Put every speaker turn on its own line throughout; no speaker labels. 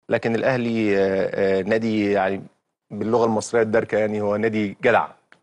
لكن الاهلي آه، آه، نادي يعني باللغه المصريه الدارجه يعني هو نادي جدع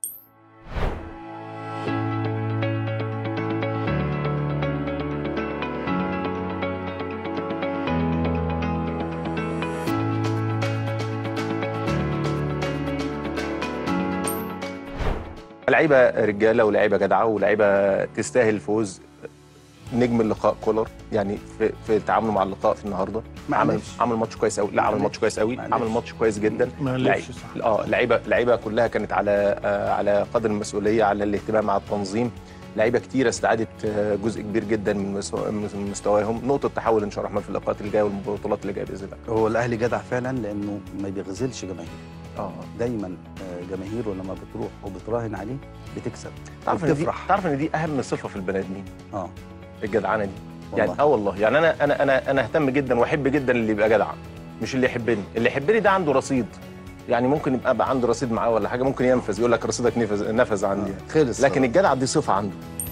لعيبه رجاله ولاعيبه جدعه ولاعيبه تستاهل الفوز نجم اللقاء كولر يعني في, في تعامله مع اللقاء في النهارده عمل
معلش.
عمل ماتش كويس قوي لا عمل
معلش.
ماتش كويس قوي
معلش.
عمل ماتش كويس جدا
معلش
لعيب-
صح.
اه لعيبه لعيبه كلها كانت على آه على قدر المسؤوليه على الاهتمام على التنظيم لعيبه كتيره استعادت آه، جزء كبير جدا من مستوى- من مستواهم نقطه تحول ان شاء الله الرحمن في اللقاءات اللي جايه والبطولات اللي جايه باذن الله
هو الاهلي جدع فعلا لانه ما بيغزلش جماهير
اه
دايما آه، جماهيره لما بتروح وبتراهن عليه بتكسب
تعرف ان دي
وبتفرح
تعرف ان دي اهم صفه في البني ادمين
اه
الجدعنه دي يعني
والله.
اه والله يعني انا انا انا انا اهتم جدا واحب جدا اللي يبقى جدع مش اللي يحبني اللي يحبني ده عنده رصيد يعني ممكن يبقى بقى عنده رصيد معاه ولا حاجه ممكن ينفذ يقول لك رصيدك نفذ نفذ عندي
آه، خلص
لكن الجدع دي صفه عنده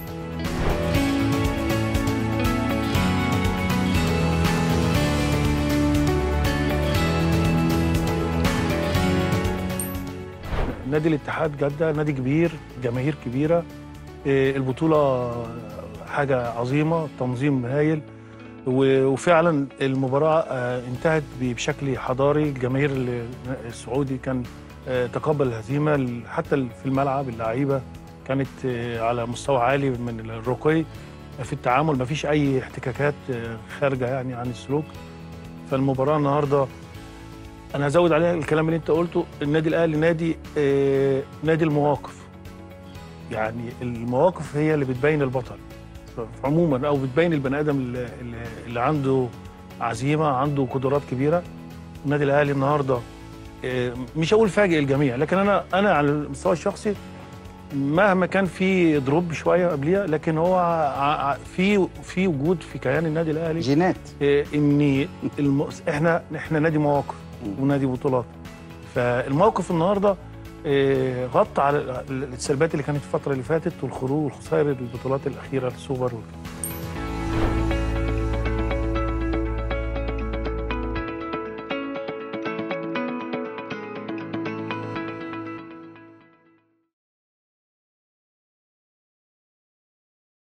نادي الاتحاد جده نادي كبير جماهير كبيره إيه، البطوله حاجه عظيمه تنظيم هايل و- وفعلا المباراه آه، انتهت ب- بشكل حضاري الجماهير ال- السعودي كان آه، تقبل الهزيمه ال- حتى ال- في الملعب اللعيبه كانت آه، على مستوى عالي من الرقي في التعامل ما فيش اي احتكاكات آه، خارجه يعني عن السلوك فالمباراه النهارده انا هزود عليها الكلام اللي انت قلته النادي الاهلي نادي آه نادي المواقف يعني المواقف هي اللي بتبين البطل ف- عموما او بتبين البني ادم اللي, اللي- اللي عنده عزيمه عنده قدرات كبيره النادي الاهلي النهارده آه مش هقول فاجئ الجميع لكن انا انا على المستوى الشخصي مهما كان في دروب شويه قبليها لكن هو ع- ع- في في وجود في كيان النادي الاهلي
جينات
إيه، ان الم... احنا احنا نادي مواقف
مم.
ونادي بطولات فالموقف النهارده إيه، غطى على السلبيات اللي كانت الفتره اللي فاتت والخروج والخسائر البطولات الاخيره السوبر وكده